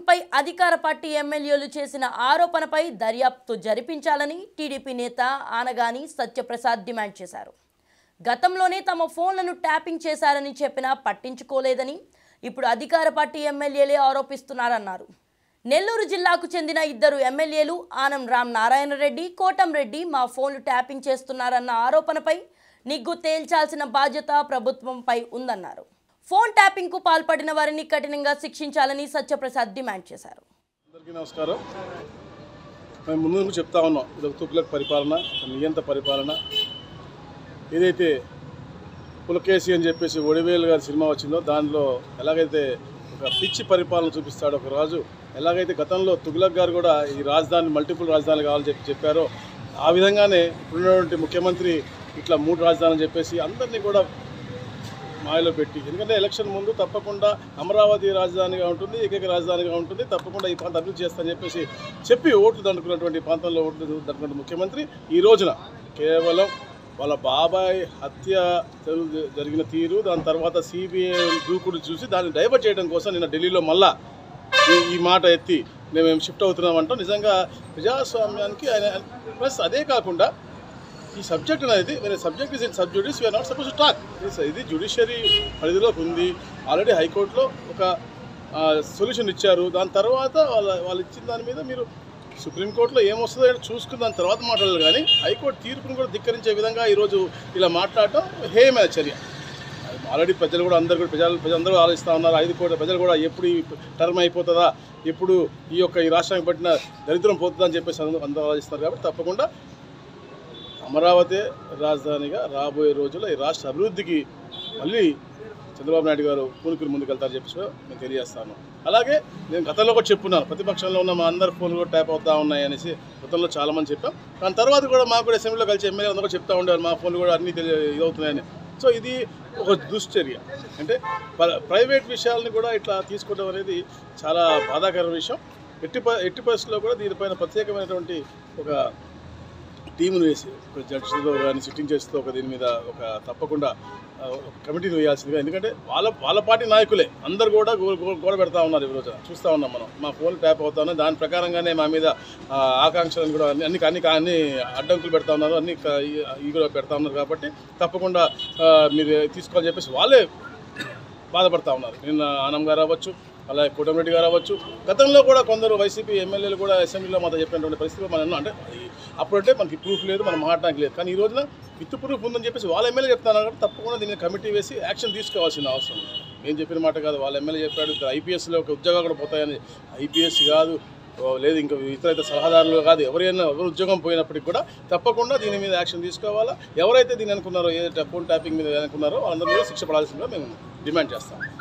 ట్యాపింగ్పై అధికార పార్టీ ఎమ్మెల్యేలు చేసిన ఆరోపణపై దర్యాప్తు జరిపించాలని టీడీపీ నేత ఆనగాని సత్యప్రసాద్ డిమాండ్ చేశారు గతంలోనే తమ ఫోన్లను ట్యాపింగ్ చేశారని చెప్పినా పట్టించుకోలేదని ఇప్పుడు అధికార పార్టీ ఎమ్మెల్యేలే ఆరోపిస్తున్నారన్నారు నెల్లూరు జిల్లాకు చెందిన ఇద్దరు ఎమ్మెల్యేలు ఆనం రామ్ నారాయణ రెడ్డి కోటంరెడ్డి మా ఫోన్లు ట్యాపింగ్ చేస్తున్నారన్న ఆరోపణపై నిగ్గు తేల్చాల్సిన బాధ్యత ప్రభుత్వంపై ఉందన్నారు ఫోన్ ట్యాపింగ్కు పాల్పడిన వారిని కఠినంగా శిక్షించాలని సత్యప్రసాద్ డిమాండ్ చేశారు అందరికీ నమస్కారం మేము ముందు నుంచి చెప్తా ఉన్నాం ఇది ఒక తుగ్లక్ పరిపాలన ఒక నియంత పరిపాలన ఏదైతే పులకేసి అని చెప్పేసి ఒడివేలు గారి సినిమా వచ్చిందో దానిలో ఎలాగైతే ఒక పిచ్చి పరిపాలన చూపిస్తాడు ఒక రాజు ఎలాగైతే గతంలో తుగ్లక్ గారు కూడా ఈ రాజధాని మల్టిపుల్ రాజధానులు కావాలని చెప్పి చెప్పారో ఆ విధంగానే ఇప్పుడున్నటువంటి ముఖ్యమంత్రి ఇట్లా మూడు రాజధానులు చెప్పేసి అందరినీ కూడా మాయలో పెట్టి ఎందుకంటే ఎలక్షన్ ముందు తప్పకుండా అమరావతి రాజధానిగా ఉంటుంది ఏకైక రాజధానిగా ఉంటుంది తప్పకుండా ఈ ప్రాంతం అభివృద్ధి చేస్తానని చెప్పేసి చెప్పి ఓట్లు దండుకున్నటువంటి ప్రాంతంలో ఓట్లు దండుకున్న ముఖ్యమంత్రి ఈ రోజున కేవలం వాళ్ళ బాబాయ్ హత్య జరుగు- జరిగిన తీరు దాని తర్వాత సిబిఐ దూకుడు చూసి దాన్ని డైవర్ట్ చేయడం కోసం నిన్న ఢిల్లీలో మళ్ళా ఈ ఈ మాట ఎత్తి మేము షిఫ్ట్ అవుతున్నామంటాం నిజంగా ప్రజాస్వామ్యానికి ఆయన ప్లస్ అదే కాకుండా ఈ సబ్జెక్ట్ అనేది వేరే subject is in sub judice we're not suppose talk ఇది జుడిషియరీ పరిధిలోకి ఉంది ఆల్రెడీ హైకోర్టులో ఒక సొల్యూషన్ ఇచ్చారు దాని తర్వాత వాళ్ళ వాళ్ళు ఇచ్చిన దాని మీద మీరు సుప్రీంకోర్టులో ఏమొస్తుందో ఏంటో చూసుకున్న దాని తర్వాత మాట్లాడాలి కానీ హైకోర్టు తీర్పును కూడా ధిక్కరించే విధంగా ఈరోజు ఇలా మాట్లాడటం హేయమైన చర్య ఆల్రెడీ ప్రజలు కూడా అందరు కూడా ప్రజలు ప్రజలందరూ ఆలోచిస్తూ ఉన్నారు ఐదు కోట్ల ప్రజలు కూడా ఎప్పుడు ఈ టర్మ్ అయిపోతుందా ఎప్పుడు ఈ యొక్క ఈ రాష్ట్రానికి పట్టిన దరిద్రం పోతుందా అని చెప్పేసి అందరూ అందరూ ఆలోచిస్తారు కాబట్టి తప్పకుండా అమరావతి రాజధానిగా రాబోయే రోజుల్లో ఈ రాష్ట్ర అభివృద్ధికి మళ్ళీ చంద్రబాబు నాయుడు గారు పూనుకుని ముందుకెళ్తారని చెప్పేసి నేను తెలియజేస్తాను అలాగే నేను గతంలో కూడా చెప్పున్నాను ప్రతిపక్షంలో ఉన్న మా అందరి ఫోన్లు కూడా ట్యాప్ అవుతా ఉన్నాయి అనేసి గతంలో చాలామంది చెప్పాం దాని తర్వాత కూడా మాకు కూడా అసెంబ్లీలో కలిసి ఎమ్మెల్యే అందరూ కూడా చెప్తా ఉండేవారు మా ఫోన్లు కూడా అన్నీ తెలియ ఇదవుతున్నాయని సో ఇది ఒక దుశ్చర్య అంటే ప్ర- ప్రైవేట్ విషయాలని కూడా ఇట్లా తీసుకోవడం అనేది చాలా బాధాకర విషయం ఎట్టి ప ఎట్టి పరిస్థితుల్లో కూడా దీనిపైన ప్రత్యేకమైనటువంటి ఒక టీమును వేసి ఒక జడ్జితో కానీ సిట్టింగ్ జడ్జితో ఒక దీని మీద ఒక తప్పకుండా ఆ, ఒక కమిటీని వేయాల్సిందిగా ఎందుకంటే వాళ్ళ వాళ్ళ పార్టీ నాయకులే అందరు కూడా గో- గో- గోడ పెడతా ఉన్నారు ఈ రోజున చూస్తూ ఉన్నాం మనం మా ఫోన్ ట్యాప్ అవుతా ఉన్నాయి దాని ప్రకారంగానే మా మీద ఆ, ఆకాంక్షలను కూడా అన్ని అన్ని అన్ని అన్ని అడ్డంకులు పెడతా ఉన్నారు అన్ని క- ఈ- ఈ కూడా పెడతా ఉన్నారు కాబట్టి తప్పకుండా ఆ, మీరు తీసుకోవాలని చెప్పేసి వాళ్ళే బాధపడతా ఉన్నారు నిన్న ఆనం గారు అవ్వచ్చు అలాగే కోటమిరెడ్డి గారు అవ్వచ్చు గతంలో కూడా కొందరు వైసీపీ ఎమ్మెల్యేలు కూడా అసెంబ్లీలో మాతో చెప్పినటువంటి పరిస్థితిలో మనం ఎన్నో అంటే ఈ- అప్పుడంటే మనకి ప్రూఫ్ లేదు మనం మాట్లాడడానికి లేదు కానీ ఈ రోజున విత్ ప్రూఫ్ ఉందని చెప్పేసి వాళ్ళ ఎమ్మెల్యే చెప్తున్నారు కాబట్టి తప్పకుండా దీన్ని కమిటీ వేసి యాక్షన్ తీసుకోవాల్సిన అవసరం ఉంది. నేను చెప్పిన మాట కాదు వాళ్ళ ఎమ్మెల్యే చెప్పాడు ఇక్కడ ఐపీఎస్లో ఒక ఉద్యోగాలు కూడా పోతాయని ఐపీఎస్ కాదు ఓ, లేదు ఇంకా ఇతర ఇతర సలహాదారులు కాదు ఎవరైనా ఎవరు ఉద్యోగం పోయినప్పటికి కూడా తప్పకుండా దీని మీద యాక్షన్ తీసుకోవాలా ఎవరైతే దీన్ని అనుకున్నారో ఏదైతే ఫోన్ ట్యాపింగ్ మీద అనుకున్నారో వాళ్ళందరూ మీద శిక్ష పడాల్సిందిగా మేము డిమాండ్ చేస్తాం